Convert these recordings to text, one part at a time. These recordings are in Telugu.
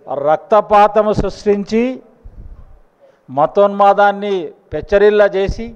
రక్తపాతము సృష్టించి మతోన్మాదాన్ని పెచ్చరిల్లా చేసి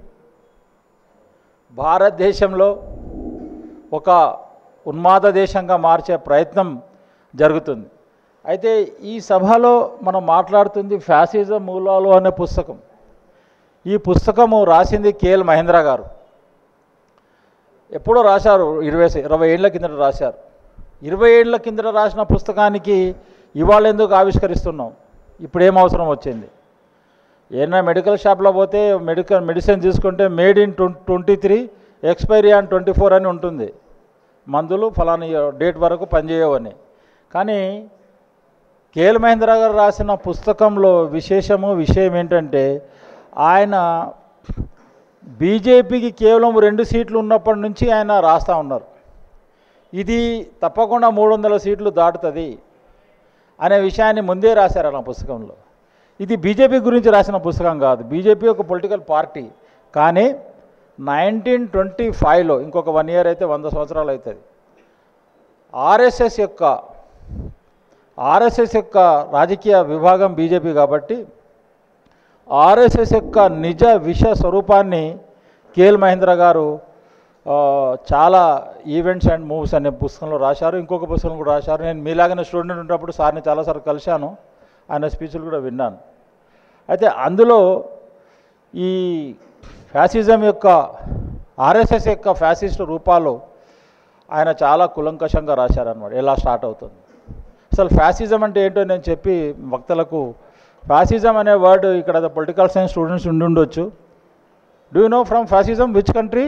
భారతదేశంలో ఒక ఉన్మాద దేశంగా మార్చే ప్రయత్నం జరుగుతుంది అయితే ఈ సభలో మనం మాట్లాడుతుంది ఫ్యాసిజం మూలాలు అనే పుస్తకం ఈ పుస్తకము రాసింది కేఎల్ మహేంద్ర గారు ఎప్పుడో రాశారు ఇరవై ఇరవై ఏళ్ళ కిందట రాశారు ఇరవై ఏళ్ళ కిందట రాసిన పుస్తకానికి ఇవాళ ఎందుకు ఆవిష్కరిస్తున్నాం ఇప్పుడు ఏం అవసరం వచ్చింది ఏదైనా మెడికల్ షాప్లో పోతే మెడికల్ మెడిసిన్ తీసుకుంటే made in twenty three expiry on twenty four అని ఉంటుంది మందులు ఫలానా డేట్ వరకు పనిచేయవని కానీ కేఎల్ మహేంద్ర గారు రాసిన పుస్తకంలో విశేషము విషయం ఏంటంటే ఆయన బీజేపీకి కేవలం రెండు సీట్లు ఉన్నప్పటి నుంచి ఆయన రాస్తూ ఉన్నారు ఇది తప్పకుండా మూడు వందల సీట్లు దాటుతుంది అనే విషయాన్ని ముందే రాశారు ఆ పుస్తకంలో ఇది బీజేపీ గురించి రాసిన పుస్తకం కాదు బీజేపీ ఒక పొలిటికల్ పార్టీ కానీ నైన్టీన్ ట్వంటీ ఫైవ్లో ఇంకొక వన్ ఇయర్ అయితే వంద సంవత్సరాలు అవుతుంది ఆర్ఎస్ఎస్ యొక్క ఆర్ఎస్ఎస్ యొక్క రాజకీయ విభాగం బీజేపీ కాబట్టి ఆర్ఎస్ఎస్ యొక్క నిజ విష స్వరూపాన్ని కేఎల్ మహేంద్ర గారు ఆ, చాలా ఈవెంట్స్ అండ్ మూవ్స్ అనే పుస్తకంలో రాశారు ఇంకొక పుస్తకం కూడా రాశారు నేను మీలాగానే స్టూడెంట్ ఉన్నప్పుడు సార్ని చాలాసార్లు కలిశాను ఆయన స్పీచ్లు కూడా విన్నాను అయితే అందులో ఈ ఫ్యాసిజం యొక్క ఆర్ఎస్ఎస్ యొక్క ఫ్యాసిస్ట్ రూపాలు ఆయన చాలా కులంకషంగా రాశారనమాట ఎలా స్టార్ట్ అవుతుంది అసలు ఫ్యాసిజం అంటే ఏంటో నేను చెప్పి వక్తలకు ఫ్యాసిజం అనే వర్డ్ ఇక్కడ పొలిటికల్ సైన్స్ స్టూడెంట్స్ ఉండి ఉండొచ్చు do know from fascism which country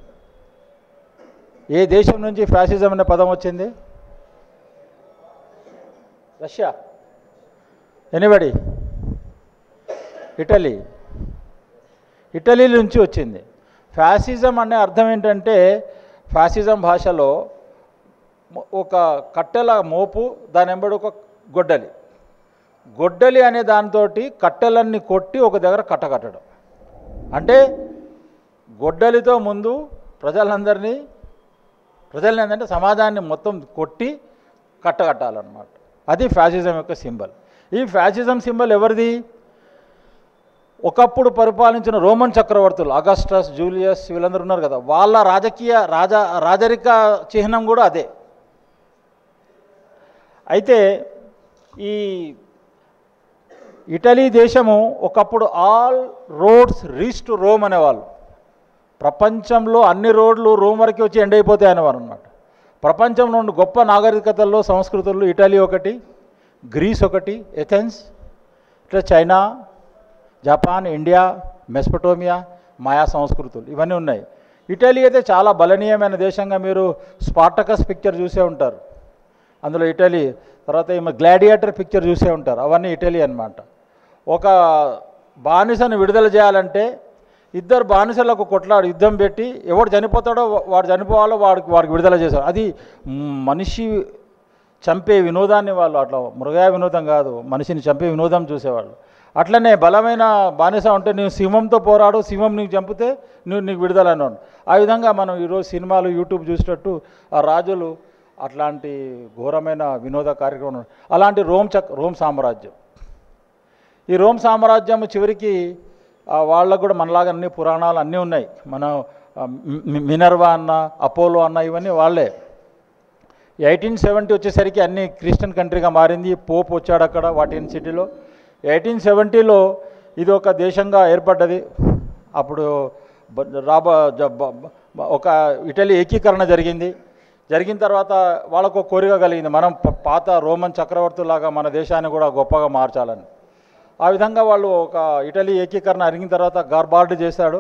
ఏ దేశం నుంచి ఫ్యాసిజం అనే పదం వచ్చింది రష్యా ఎనిబడి ఇటలీ ఇటలీ నుంచి వచ్చింది ఫ్యాసిజం అనే అర్థం ఏంటంటే ఫ్యాసిజం భాషలో మొ- ఒక కట్టెల మోపు దాని వెంబడి ఒక గొడ్డలి గొడ్డలి అనే దాంతో కట్టెలన్నీ కొట్టి ఒక దగ్గర కట్టకట్టడం అంటే గొడ్డలితో ముందు ప్రజలందరినీ ప్రజల్ని ఏంటంటే సమాజాన్ని మొత్తం కొట్టి కట్టగట్టాలన్నమాట అది ఫ్యాసిజం యొక్క సింబల్ ఈ ఫ్యాసిజం సింబల్ ఎవరిది ఒకప్పుడు పరిపాలించిన రోమన్ చక్రవర్తులు అగస్టస్ జూలియస్ వీళ్ళందరూ ఉన్నారు కదా వాళ్ళ రాజకీయ రాజా రాజరిక చిహ్నం కూడా అదే అయితే ఈ ఇటలీ దేశము ఒకప్పుడు all roads reach to Rome అనేవాళ్ళు ప్రపంచంలో అన్ని రోడ్లు రోమ్ వరకు వచ్చి ఎండ్ అయిపోతాయి అనేవారు అనమాట ప్రపంచంలో ఉన్న గొప్ప నాగరికతల్లో సంస్కృతుల్లో ఇటలీ ఒకటి గ్రీస్ ఒకటి ఎథెన్స్ ఇట్లా China Japan India Mesopotamia Maya సంస్కృతులు ఇవన్నీ ఉన్నాయి ఇటలీ అయితే చాలా బలనీయమైన దేశంగా మీరు స్పార్టకస్ పిక్చర్ చూసే ఉంటారు అందులో ఇటలీ తర్వాత ఈమె గ్లాడియేటర్ పిక్చర్ చూసే ఉంటారు అవన్నీ ఇటలీ అన్నమాట ఒక బానిసను విడుదల చేయాలంటే ఇద్దరు బానిసలకు కొట్లాడు యుద్ధం పెట్టి ఎవడు చనిపోతాడో వా- వాడు చనిపోవాలో వాడికి వాడికి విడుదల చేశారు అది మ్, మనిషి చంపే వినోదాన్ని వాళ్ళు అట్లా మృగయ వినోదం కాదు మనిషిని చంపే వినోదం చూసేవాళ్ళు అట్లనే బలమైన బానిస ఉంటే నువ్వు సింహంతో పోరాడు సింహం నీకు చంపితే నువ్వు నీకు విడుదల అన్నాడు ఆ విధంగా మనం ఈరోజు సినిమాలు యూట్యూబ్ చూసేటట్టు ఆ రాజులు అట్లాంటి ఘోరమైన వినోద కార్యక్రమం అలాంటి రోమ్ చక్ రోమ్ సామ్రాజ్యం ఈ రోమ్ సామ్రాజ్యం చివరికి ఆ, వాళ్ళకు కూడా మనలాగా అన్ని పురాణాలు అన్నీ ఉన్నాయి మన ఆ, మి- మినర్వా అన్న అపోలో అన్న ఇవన్నీ వాళ్ళే ఎయిటీన్ సెవెంటీ వచ్చేసరికి అన్ని క్రిస్టియన్ కంట్రీగా మారింది పోప్ వచ్చాడు అక్కడ వాటిన్ సిటీలో ఎయిటీన్ సెవెంటీలో ఇది ఒక దేశంగా ఏర్పడ్డది అప్పుడు బ- రాబ జ- బ- బ- ఒక ఇటలీ ఏకీకరణ జరిగింది జరిగిన తర్వాత వాళ్ళకు ఒక కోరిక కలిగింది మనం ప- పాత రోమన్ చక్రవర్తులాగా మన దేశాన్ని కూడా గొప్పగా మార్చాలని ఆ విధంగా వాళ్ళు ఒక ఇటలీ ఏకీకరణ అరిగిన తర్వాత గార్బార్డ్ చేశాడు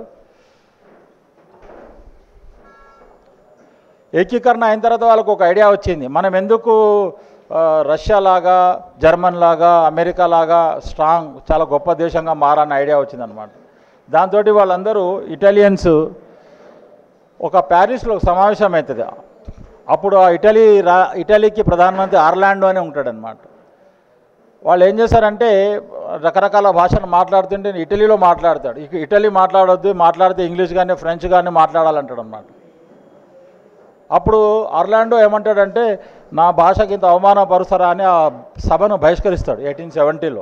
ఏకీకరణ అయిన తర్వాత వాళ్ళకు ఒక ఐడియా వచ్చింది మనం ఎందుకు ఆ, రష్యా లాగా జర్మన్ లాగా అమెరికా లాగా స్ట్రాంగ్ చాలా గొప్ప దేశంగా మారన్న ఐడియా వచ్చిందనమాట దాంతో వాళ్ళందరూ ఇటాలియన్స్ ఒక ప్యారిస్లో ఒక సమావేశం అవుతుంది అప్పుడు ఆ ఇటలీ రా ఇటలీకి ప్రధానమంత్రి ఆర్లాండో అని ఉంటాడనమాట వాళ్ళు ఏం చేశారంటే రకరకాల భాషలు మాట్లాడుతుంటే ఇటలీలో మాట్లాడతాడు ఇక ఇటలీ మాట్లాడొద్దు మాట్లాడితే ఇంగ్లీష్ కానీ ఫ్రెంచ్ కానీ మాట్లాడాలంటాడు అనమాట అప్పుడు ఆర్లాండో ఏమంటాడంటే నా భాషకి ఇంత అవమానపరుసరా అని ఆ సభను బహిష్కరిస్తాడు ఎయిటీన్ సెవెంటీలో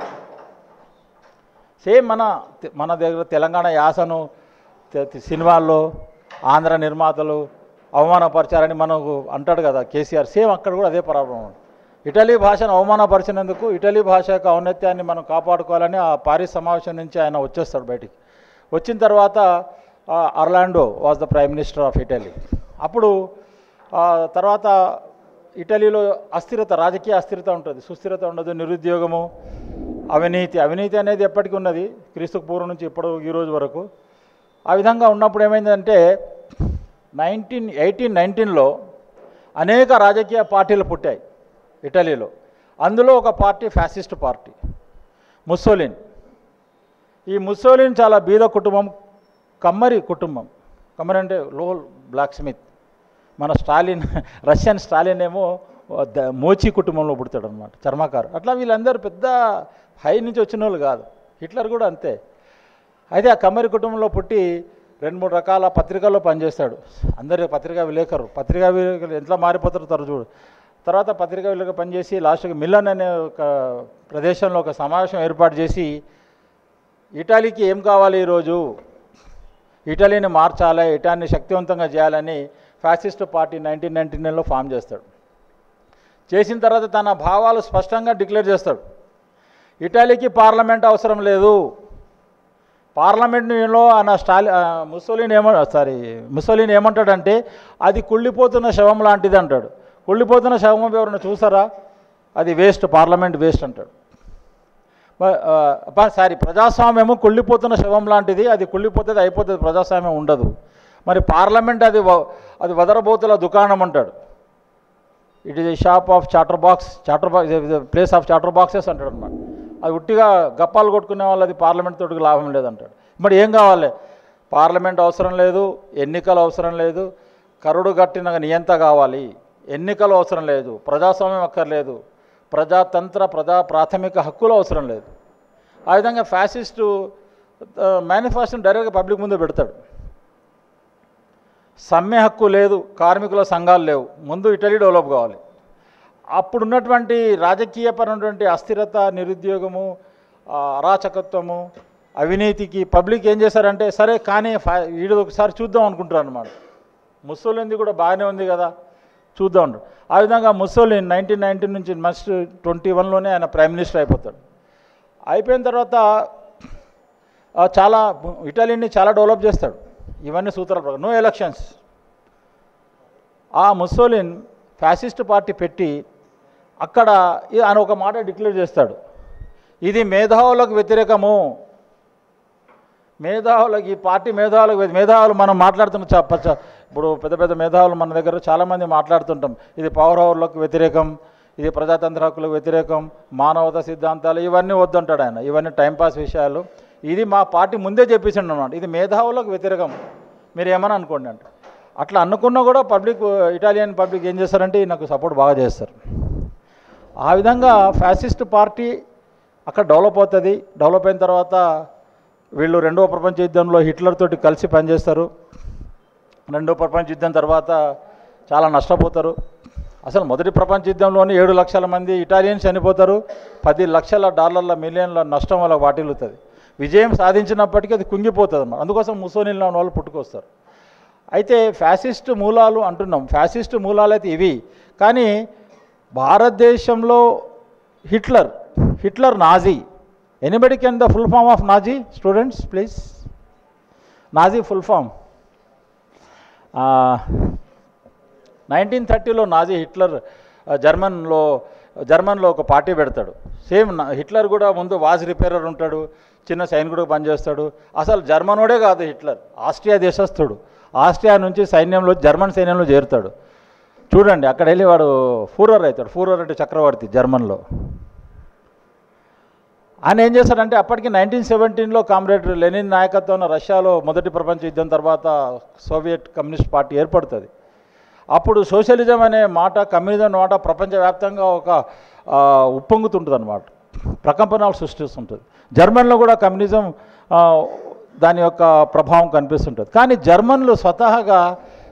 సేమ్ మన మన దగ్గర తెలంగాణ యాసను తె- తె- సినిమాల్లో ఆంధ్ర నిర్మాతలు అవమానపరిచారని మనకు అంటాడు కదా కేసీఆర్ సేమ్ అక్కడ కూడా అదే ప్రాబ్లం ఉంది ఇటలీ భాషను అవమానపరిచినందుకు ఇటలీ భాష యొక్క ఔన్నత్యాన్ని మనం కాపాడుకోవాలని ఆ పారిస్ సమావేశం నుంచి ఆయన వచ్చేస్తాడు బయటికి వచ్చిన తర్వాత ఆ, Orlando was the prime minister of Italy అప్పుడు ఆ, తర్వాత ఇటలీలో అస్థిరత రాజకీయ అస్థిరత ఉంటుంది సుస్థిరత ఉండదు నిరుద్యోగము అవినీతి అవినీతి అనేది ఎప్పటికీ ఉన్నది క్రీస్తుకు పూర్వం నుంచి ఇప్పుడు ఈ రోజు వరకు ఆ విధంగా ఉన్నప్పుడు ఏమైందంటే నైన్టీన్ ఎయిటీన్ నైన్టీన్లో అనేక రాజకీయ పార్టీలు పుట్టాయి ఇటలీలో అందులో ఒక పార్టీ ఫ్యాసిస్ట్ పార్టీ ముస్సోలిన్ ఈ ముస్సోలిన్ చాలా బీద కుటుంబం కమ్మరి కుటుంబం కమ్మరి అంటే లో బ్లాక్ స్మిత్ మన స్టాలిన్ రష్యన్ స్టాలిన్ ఏమో ద- మోచి కుటుంబంలో పుడతాడు అనమాట చర్మకారు అట్లా వీళ్ళందరూ పెద్ద హై నుంచి వచ్చిన వాళ్ళు కాదు హిట్లర్ కూడా అంతే అయితే ఆ కమ్మరి కుటుంబంలో పుట్టి రెండు మూడు రకాల పత్రికల్లో పనిచేస్తాడు అందరి పత్రికా విలేకరు పత్రికా విలేకరులు ఎట్లా మారిపోతారు తరు చూడు తర్వాత పత్రికా విలేకరు పనిచేసి లాస్ట్కి మిల్లన్ అనే ఒక ప్రదేశంలో ఒక సమావేశం ఏర్పాటు చేసి ఇటలీకి ఏం కావాలి ఈరోజు ఇటలీని మార్చాలి ఇటాలీని శక్తివంతంగా చేయాలని ఫ్యాసిస్ట్ పార్టీ నైన్టీన్ నైన్టీ నైన్లో ఫామ్ చేస్తాడు చేసిన తర్వాత తన భావాలు స్పష్టంగా డిక్లేర్ చేస్తాడు ఇటలీకి పార్లమెంట్ అవసరం లేదు పార్లమెంట్లో ఆయన స్టాలి ఆ, ముస్సోలిన్ ఏమ సారీ ముస్సోలిన్ ఏమంటాడంటే అది కుళ్ళిపోతున్న శవం లాంటిది అంటాడు కుళ్ళిపోతున్న శవం ఎవరైనా చూసారా అది వేస్ట్ పార్లమెంట్ వేస్ట్ అంటాడు మ- ఆ, అబ్బా, సారీ ప్రజాస్వామ్యము కుళ్ళిపోతున్న శవం లాంటిది అది కుళ్ళిపోతుంది అయిపోతుంది ప్రజాస్వామ్యం ఉండదు మరి పార్లమెంట్ అది వ- అది వదరబోతుల దుకాణం అంటాడు it is shop of chatter box chatter box place of chatter boxes అంటాడు అనమాట అది ఉట్టిగా గప్పాలు కొట్టుకునే వాళ్ళు అది పార్లమెంట్ తోటికి లాభం లేదంటాడు మరి ఏం కావాలి పార్లమెంట్ అవసరం లేదు ఎన్నికలు అవసరం లేదు కరుడు గట్టిన నియంత కావాలి ఎన్నికలు అవసరం లేదు ప్రజాస్వామ్యం అక్కర్లేదు ప్రజాతంత్ర ప్రజా ప్రాథమిక హక్కులు అవసరం లేదు ఆ విధంగా ఫ్యాసిస్టు మేనిఫెస్టోని డైరెక్ట్గా పబ్లిక్ ముందు పెడతాడు సమ్మె హక్కు లేదు కార్మికుల సంఘాలు లేవు ముందు ఇటలీ డెవలప్ కావాలి అప్పుడున్నటువంటి రాజకీయపరమైనటువంటి అస్థిరత నిరుద్యోగము ఆ, అరాచకత్వము అవినీతికి పబ్లిక్ ఏం చేశారంటే సరే కానీ ఫా- వీడు ఒకసారి చూద్దాం అనుకుంటారు అనమాట ముస్సోలిన్ది కూడా బాగానే ఉంది కదా చూద్దాం అంటారు ఆ విధంగా ముస్సోలిన్ నైన్టీన్ నైన్టీన్ నుంచి నెక్స్ట్ ట్వంటీ వన్లోనే ఆయన ప్రైమ్ మినిస్టర్ అయిపోతాడు అయిపోయిన తర్వాత ఆ, చాలా ఇటలీని చాలా డెవలప్ చేస్తాడు ఇవన్నీ సూత్రాల ప్రకారం నో ఎలక్షన్స్ ఆ ముస్సోలిన్ ఫ్యాసిస్ట్ పార్టీ పెట్టి అక్కడ ఈ- ఆయన ఒక మాట డిక్లేర్ చేస్తాడు ఇది మేధావులకు వ్యతిరేకము మేధావులకు ఈ పార్టీ మేధావులకు వ్య- మేధావులు మనం మాట్లాడుతున్న చ- పచ్చ- ఇప్పుడు పెద్ద పెద్ద మేధావులు మన దగ్గర చాలామంది మాట్లాడుతుంటాం ఇది పవర్ హవర్లకు వ్యతిరేకం ఇది ప్రజాతంత్ర హక్కులకు వ్యతిరేకం మానవత సిద్ధాంతాలు ఇవన్నీ వద్దంటాడు ఆయన ఇవన్నీ టైంపాస్ విషయాలు ఇది మా పార్టీ ముందే చెప్పేసిండు అన్నమాట ఇది మేధావులకు వ్యతిరేకం మీరు ఏమని అనుకోండి అంటే అట్లా అనుకున్నా కూడా పబ్లిక్ ఇటాలియన్ పబ్లిక్ ఏం చేస్తారంటే నాకు సపోర్ట్ బాగా చేస్తారు ఆ విధంగా ఫ్యాసిస్ట్ పార్టీ అక్కడ డెవలప్ అవుతుంది డెవలప్ అయిన తర్వాత వీళ్ళు రెండవ ప్రపంచ యుద్ధంలో హిట్లర్ తోటి కలిసి పనిచేస్తారు రెండో ప్రపంచ యుద్ధం తర్వాత చాలా నష్టపోతారు అసలు మొదటి ప్రపంచ యుద్ధంలోనే ఏడు లక్షల మంది ఇటాలియన్స్ చనిపోతారు పది లక్షల డాలర్ల మిలియన్ల నష్టం వల్ల వాటిల్లుతుంది విజయం సాధించినప్పటికీ అది కుంగిపోతుంది అన్నమాట అందుకోసం ముసోనిలో ఉన్న వాళ్ళు పుట్టుకొస్తారు అయితే ఫ్యాసిస్ట్ మూలాలు అంటున్నాం ఫ్యాసిస్ట్ మూలాలు అయితే ఇవి కానీ భారతదేశంలో Hitler Hitler Nazi anybody can the full form of Nazi students please Nazi full form nineteen థర్టీలో నాజీ హిట్లర్ ఆ, జర్మన్లో జర్మన్లో ఒక పార్టీ పెడతాడు సేమ్ నా- హిట్లర్ కూడా ముందు వాజ్ రిపేరర్ ఉంటాడు చిన్న సైనికుడు పనిచేస్తాడు అసలు జర్మనోడే కాదు హిట్లర్ ఆస్ట్రియా దేశస్థుడు ఆస్ట్రియా నుంచి సైన్యంలో జర్మన్ సైన్యంలో చేరుతాడు చూడండి అక్కడ వెళ్ళి వాడు ఫూరర్ అవుతాడు ఫూరర్ అంటే చక్రవర్తి జర్మన్లో ఆయన ఏం చేశాడంటే అప్పటికి నైన్టీన్ సెవెంటీన్లో కామ్రేడ్ లెనిన్ నాయకత్వంలో రష్యాలో మొదటి ప్రపంచ యుద్ధం తర్వాత సోవియట్ కమ్యూనిస్ట్ పార్టీ ఏర్పడుతుంది అప్పుడు సోషలిజం అనే మాట కమ్యూనిజం అనే మాట ప్రపంచవ్యాప్తంగా ఒక ఆ, ఉప్పొంగుతుంటుంది అనమాట ప్రకంపనాలు సృష్టిస్తుంటుంది జర్మన్లో కూడా కమ్యూనిజం ఆ, దాని యొక్క ప్రభావం కనిపిస్తుంటుంది కానీ జర్మన్లు స్వతహాగా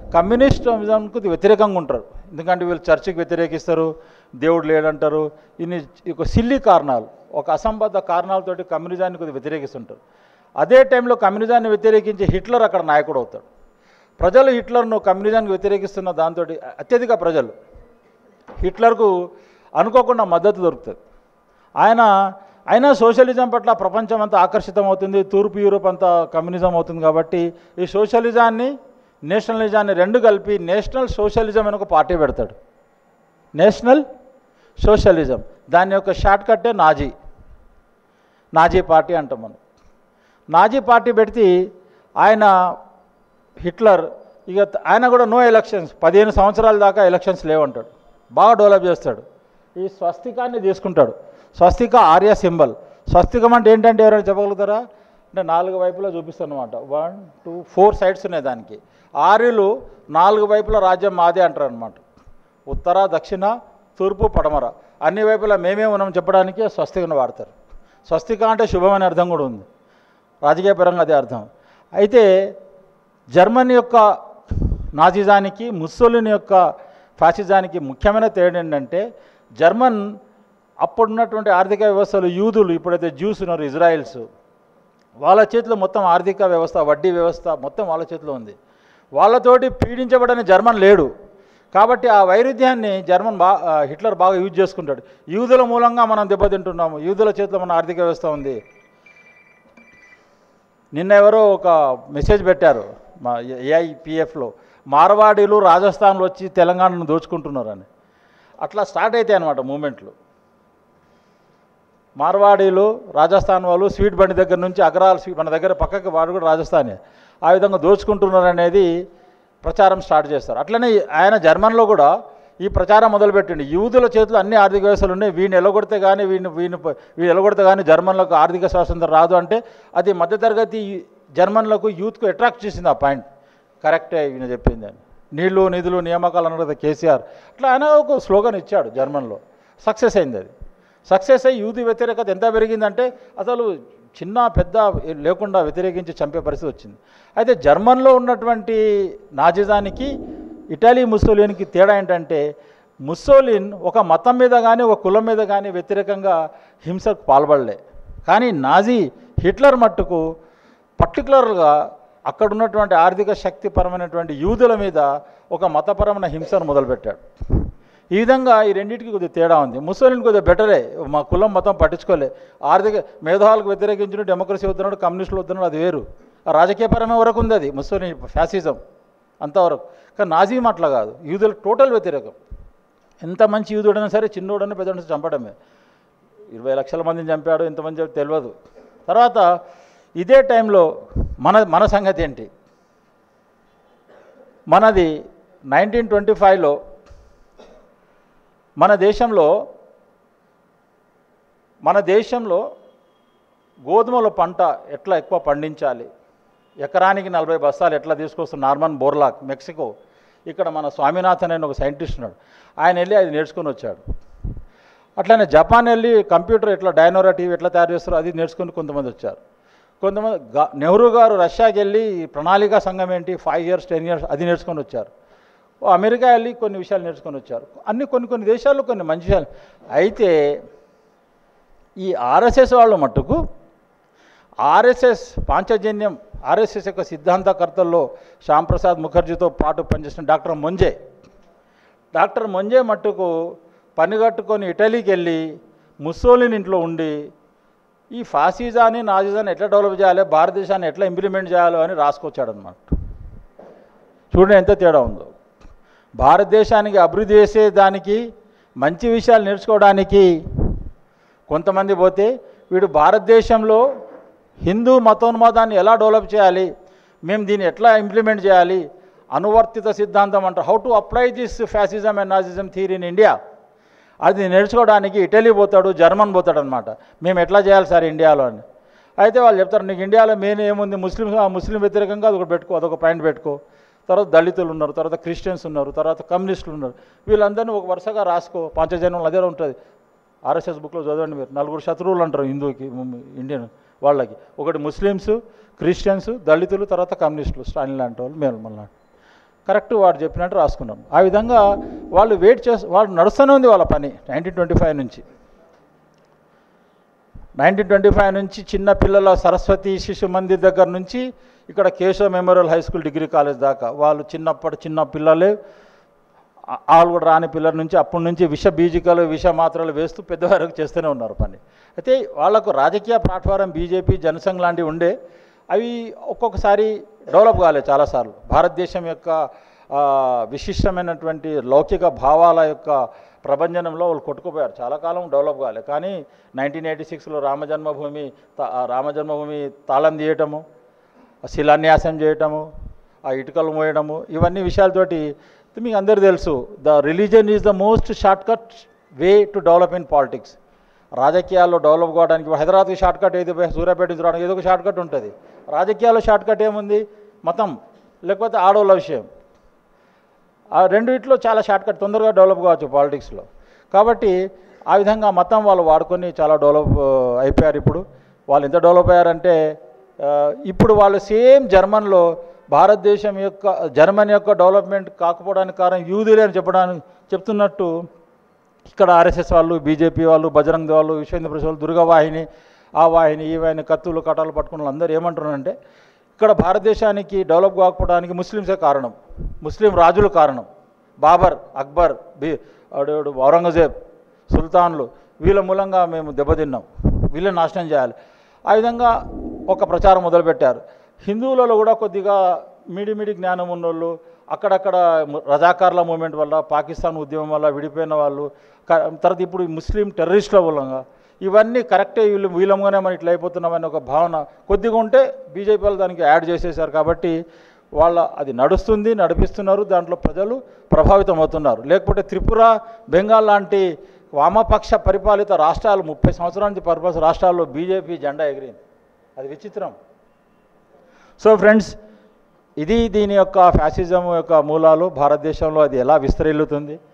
కమ్యూనిస్టిజంకు వ్యతిరేకంగా ఉంటారు ఎందుకంటే వీళ్ళు చర్చికి వ్యతిరేకిస్తారు దేవుడు లేడంటారు ఇన్ని ఒక సిల్లి కారణాలు ఒక అసంబద్ధ కారణాలతోటి కమ్యూనిజాన్ని కొద్దిగా వ్యతిరేకిస్తుంటారు అదే టైంలో కమ్యూనిజాన్ని వ్యతిరేకించి హిట్లర్ అక్కడ నాయకుడు అవుతాడు ప్రజలు హిట్లర్ను కమ్యూనిజానికి వ్యతిరేకిస్తున్న దాంతో అత్యధిక ప్రజలు హిట్లర్కు అనుకోకుండా మద్దతు దొరుకుతుంది ఆయన అయినా సోషలిజం పట్ల ప్రపంచం అంతా ఆకర్షితం అవుతుంది తూర్పు యూరోప్ అంతా కమ్యూనిజం అవుతుంది కాబట్టి ఈ సోషలిజాన్ని నేషనలిజాన్ని రెండు కలిపి నేషనల్ సోషలిజం అని ఒక పార్టీ పెడతాడు నేషనల్ సోషలిజం దాని యొక్క షార్ట్ కట్టే నాజీ నాజీ పార్టీ అంటాం మనం నాజీ పార్టీ పెడితే ఆయన హిట్లర్ ఇక ఆయన కూడా నో ఎలక్షన్స్ పదిహేను సంవత్సరాల దాకా ఎలక్షన్స్ లేవంటాడు బాగా డెవలప్ చేస్తాడు ఈ స్వస్తికాన్ని తీసుకుంటాడు స్వస్తిక ఆర్య సింబల్ స్వస్తికం అంటే ఏంటంటే ఎవరైనా చెప్పగలుగుతారా అంటే నాలుగు వైపులా చూపిస్తాను అనమాట వన్ టూ ఫోర్ సైడ్స్ ఉన్నాయి దానికి ఆర్యులు నాలుగు వైపుల రాజ్యం మాదే అంటారు అనమాట ఉత్తర దక్షిణ తూర్పు పడమర అన్ని వైపులా మేమే ఉన్నాం చెప్పడానికి స్వస్తికను వాడతారు స్వస్తిక అంటే శుభం అనే అర్థం కూడా ఉంది రాజకీయపరంగా అదే అర్థం అయితే జర్మనీ యొక్క నాజిజానికి ముస్సోలిని యొక్క ఫాసిజానికి ముఖ్యమైన తేడా ఏంటంటే జర్మన్ అప్పుడున్నటువంటి ఆర్థిక వ్యవస్థలు యూదులు ఇప్పుడైతే జ్యూస్ ఉన్నారు ఇజ్రాయిల్స్ వాళ్ళ చేతిలో మొత్తం ఆర్థిక వ్యవస్థ వడ్డీ వ్యవస్థ మొత్తం వాళ్ళ చేతిలో ఉంది వాళ్ళతోటి పీడించబడని జర్మన్ లేడు కాబట్టి ఆ వైరుధ్యాన్ని జర్మన్ బా ఆ, హిట్లర్ బాగా యూజ్ చేసుకుంటాడు యూదుల మూలంగా మనం దెబ్బతింటున్నాము యూదుల చేతిలో మన ఆర్థిక వ్యవస్థ ఉంది నిన్న ఎవరో ఒక మెసేజ్ పెట్టారు మా ఏఐపిఎఫ్లో మార్వాడీలు రాజస్థాన్లో వచ్చి తెలంగాణను దోచుకుంటున్నారని అట్లా స్టార్ట్ అవుతాయి అనమాట మూమెంట్లు మార్వాడీలు రాజస్థాన్ వాళ్ళు స్వీట్ బండి దగ్గర నుంచి అగ్రాల స్వీట్ మన దగ్గర పక్కకి వాడు కూడా రాజస్థానే ఆ విధంగా దోచుకుంటున్నారు అనేది ప్రచారం స్టార్ట్ చేస్తారు అట్లనే ఆయన జర్మన్లో కూడా ఈ ప్రచారం మొదలుపెట్టిండు యూదుల చేతిలో అన్ని ఆర్థిక వ్యవస్థలు ఉన్నాయి వీడిని ఎలగొడితే కానీ వీడిని వీడిని వీడు ఎలగొడితే కానీ జర్మన్లకు ఆర్థిక స్వాతంత్రం రాదు అంటే అది మధ్యతరగతి జర్మన్లకు యూత్కు అట్రాక్ట్ చేసింది ఆ పాయింట్ కరెక్టే ఈయన చెప్పింది అని నీళ్లు నిధులు నియామకాలు అన్నది కేసీఆర్ అట్లా ఆయన ఒక స్లోగన్ ఇచ్చాడు జర్మన్లో సక్సెస్ అయింది అది సక్సెస్ అయ్యి యూత్ వ్యతిరేకత ఎంత పెరిగిందంటే అసలు చిన్న పెద్ద లేకుండా వ్యతిరేకించి చంపే పరిస్థితి వచ్చింది అయితే జర్మన్లో ఉన్నటువంటి నాజిజానికి ఇటాలీ ముస్సోలిన్కి తేడా ఏంటంటే ముస్సోలిన్ ఒక మతం మీద కానీ ఒక కులం మీద కానీ వ్యతిరేకంగా హింసకు పాల్పడలే కానీ నాజీ హిట్లర్ మట్టుకు పర్టికులర్గా అక్కడ ఉన్నటువంటి ఆర్థిక శక్తిపరమైనటువంటి యూదుల మీద ఒక మతపరమైన హింసను మొదలుపెట్టాడు ఈ విధంగా ఈ రెండింటికి కొద్దిగా తేడా ఉంది ముస్లిం కొద్దిగా బెటరే మా కులం మతం పట్టించుకోలే ఆర్థిక మేధావులకు వ్యతిరేకించిన డెమోక్రసీ వస్తున్నాడు కమ్యూనిస్టులు వస్తున్నాడు అది వేరు ఆ రాజకీయపరమైన వరకు ఉంది అది ముస్లిం ఫ్యాసిజం అంతవరకు కానీ నాజీం అట్లా కాదు యూదులకు టోటల్ వ్యతిరేకం ఎంత మంచి యూదుడైనా సరే చిన్నోడైనా పెద్దోడైనా చంపడమే ఇరవై లక్షల మందిని చంపాడు ఎంతమంది చెప్పి తెలియదు తర్వాత ఇదే టైంలో మన మన సంగతి ఏంటి మనది నైన్టీన్ ట్వంటీ ఫైవ్లో మన దేశంలో మన దేశంలో గోధుమల పంట ఎట్లా ఎక్కువ పండించాలి ఎకరానికి నలభై బస్తాలు ఎట్లా తీసుకొస్తున్న నార్మన్ బోర్లాక్ మెక్సికో ఇక్కడ మన స్వామినాథన్ అనే ఒక సైంటిస్ట్ ఉన్నాడు ఆయన వెళ్ళి అది నేర్చుకొని వచ్చాడు అట్లనే జపాన్ వెళ్ళి కంప్యూటర్ ఎట్లా డైనోరా టీవీ ఎట్లా తయారు చేస్తారో అది నేర్చుకుని కొంతమంది వచ్చారు కొంతమంది గా- నెహ్రూ గారు రష్యాకి వెళ్ళి ఈ ప్రణాళికా సంఘం ఏంటి ఫైవ్ ఇయర్స్ టెన్ ఇయర్స్ అది నేర్చుకొని వచ్చారు ఓ అమెరికా వెళ్ళి కొన్ని విషయాలు నేర్చుకొని వచ్చారు అన్ని కొన్ని కొన్ని దేశాల్లో కొన్ని మంచి విషయాలు అయితే ఈ ఆర్ఎస్ఎస్ వాళ్ళు మట్టుకు ఆర్ఎస్ఎస్ పాంచజన్యం ఆర్ఎస్ఎస్ యొక్క సిద్ధాంతకర్తల్లో శ్యాంప్రసాద్ ముఖర్జీతో పాటు పనిచేసిన డాక్టర్ మొంజే డాక్టర్ మొంజే మట్టుకు పనిగట్టుకొని ఇటలీకి వెళ్ళి ముస్సోలిన్ ఇంట్లో ఉండి ఈ ఫాసిజాన్ని నాజిజాన్ని ఎట్లా డెవలప్ చేయాలి భారతదేశాన్ని ఎట్లా ఇంప్లిమెంట్ చేయాలో అని రాసుకొచ్చాడు అనమాట చూడండి ఎంత తేడా ఉందో భారతదేశానికి అభివృద్ధి చేసే దానికి మంచి విషయాలు నేర్చుకోవడానికి కొంతమంది పోతే వీడు భారతదేశంలో హిందూ మతోన్మాదాన్ని ఎలా డెవలప్ చేయాలి మేము దీన్ని ఎట్లా ఇంప్లిమెంట్ చేయాలి అనువర్తిత సిద్ధాంతం అంటారు how to apply this fascism and nazism theory in India అది నేర్చుకోవడానికి ఇటలీ పోతాడు జర్మన్ పోతాడు అనమాట మేము ఎట్లా చేయాలి సార్ ఇండియాలో అని అయితే వాళ్ళు చెప్తారు నీకు ఇండియాలో మెయిన్ ఏముంది ముస్లిం ఆ ముస్లిం వ్యతిరేకంగా అదొకటి పెట్టుకో అదొక పాయింట్ పెట్టుకో తర్వాత దళితులు ఉన్నారు తర్వాత క్రిస్టియన్స్ ఉన్నారు తర్వాత కమ్యూనిస్టులు ఉన్నారు వీళ్ళందరినీ ఒక వరుసగా రాసుకో పంచజన్యం అదే ఉంటుంది ఆర్ఎస్ఎస్ బుక్లో చదవండి మీరు నలుగురు శత్రువులు అంటారు హిందూకి ము- ఇండియన్ వాళ్ళకి ఒకటి ముస్లిమ్స్ క్రిస్టియన్స్ దళితులు తర్వాత కమ్యూనిస్టులు స్టాలిన్ లాంటి వాళ్ళు మేము మళ్ళీ కరెక్ట్ వాడు చెప్పినట్టు రాసుకున్నాం ఆ విధంగా వాళ్ళు వెయిట్ చేసి వాళ్ళు నడుస్తూనే ఉంది వాళ్ళ పని నైన్టీన్ ట్వంటీ ఫైవ్ నుంచి నైన్టీన్ ట్వంటీ ఫైవ్ నుంచి చిన్న పిల్లల సరస్వతి శిశు మందిర్ దగ్గర నుంచి ఇక్కడ Keshava memorial high school degree college దాకా వాళ్ళు చిన్నప్పటి చిన్న పిల్లలే ఆ- వాళ్ళు కూడా రాని పిల్లల నుంచి అప్పటి నుంచి విష బీజికలు విష మాత్రలు వేస్తూ పెద్దవారికి చేస్తూనే ఉన్నారు పని అయితే వాళ్లకు రాజకీయ ప్లాట్ఫారం బీజేపీ జనసంఘ్ లాంటివి ఉండే అవి ఒక్కొక్కసారి డెవలప్ కాలేదు చాలాసార్లు భారతదేశం యొక్క ఆ, విశిష్టమైనటువంటి లౌకిక భావాల యొక్క ప్రభంజనంలో వాళ్ళు కొట్టుకుపోయారు చాలా కాలం డెవలప్ కాలేదు కానీ నైన్టీన్ ఎయిటీ సిక్స్లో రామజన్మభూమి తా- ఆ రామజన్మభూమి తాళం తీయటము శిలాన్యాసం చేయటము ఆ ఇటుకలు మోయడము ఇవన్నీ విషయాలతోటి మీకు అందరు తెలుసు the religion is the most short cut way to develop in politics రాజకీయాల్లో డెవలప్ కావడానికి ఇప్పుడు హైదరాబాద్కి షార్ట్ కట్ ఏది పోయి సూర్యాపేట నుంచి రావడానికి ఏదో ఒక షార్ట్ కట్ ఉంటుంది రాజకీయాల్లో షార్ట్ కట్ ఏముంది మతం లేకపోతే ఆడవాళ్ళ విషయం ఆ రెండిట్లో చాలా షార్ట్ కట్ తొందరగా డెవలప్ కావచ్చు పాలిటిక్స్లో కాబట్టి ఆ విధంగా మతం వాళ్ళు వాడుకొని చాలా డెవలప్ ఆ, అయిపోయారు ఇప్పుడు వాళ్ళు ఎంత డెవలప్ అయ్యారంటే ఆ, ఇప్పుడు వాళ్ళు సేమ్ జర్మన్లో భారతదేశం యొక్క జర్మనీ యొక్క డెవలప్మెంట్ కాకపోవడానికి కారణం యూదులే అని చెప్పడానికి చెప్తున్నట్టు ఇక్కడ ఆర్ఎస్ఎస్ వాళ్ళు బీజేపీ వాళ్ళు బజరంగ్ దళ్ వాళ్ళు విశ్వ హిందూ పరిషత్ వాళ్ళు దుర్గా వాహిని ఆ వాహిని ఈ వాహిని కత్తులు కటాలు పట్టుకున్న వాళ్ళందరూ ఏమంటున్నారంటే ఇక్కడ భారతదేశానికి డెవలప్ కాకపోవడానికి ముస్లిమ్సే కారణం ముస్లిం రాజులు కారణం బాబర్ అక్బర్ బి ఆడేవాడు ఔరంగజేబ్ సుల్తాన్లు వీళ్ళ మూలంగా మేము దెబ్బతిన్నాం వీళ్ళని నాశనం చేయాలి ఆ విధంగా ఒక ప్రచారం మొదలుపెట్టారు హిందువులలో కూడా కొద్దిగా మిడిమిడి జ్ఞానం ఉన్నోళ్ళు అక్కడక్కడ ము- రజాకార్ల మూమెంట్ వల్ల పాకిస్తాన్ ఉద్యమం వల్ల విడిపోయిన వాళ్ళు క- తర్వాత ఇప్పుడు ఈ ముస్లిం టెర్రరిస్టుల మూలంగా ఇవన్నీ కరెక్టే వీళ్ళు వీళ్ళంగానే మనం ఇట్లా అయిపోతున్నామని ఒక భావన కొద్దిగా ఉంటే బీజేపీ వాళ్ళు దానికి యాడ్ చేసేసారు కాబట్టి వాళ్ళ అది నడుస్తుంది నడిపిస్తున్నారు దాంట్లో ప్రజలు ప్రభావితం అవుతున్నారు లేకపోతే త్రిపుర బెంగాల్ లాంటి వామపక్ష పరిపాలిత రాష్ట్రాలు ముప్పై సంవత్సరాల నుంచి పరిపాలిత రాష్ట్రాల్లో బీజేపీ జెండా ఎగిరింది అది విచిత్రం సో ఫ్రెండ్స్ ఇది దీని యొక్క ఫ్యాసిజం యొక్క మూలాలు భారతదేశంలో అది ఎలా విస్తరిల్లుతుంది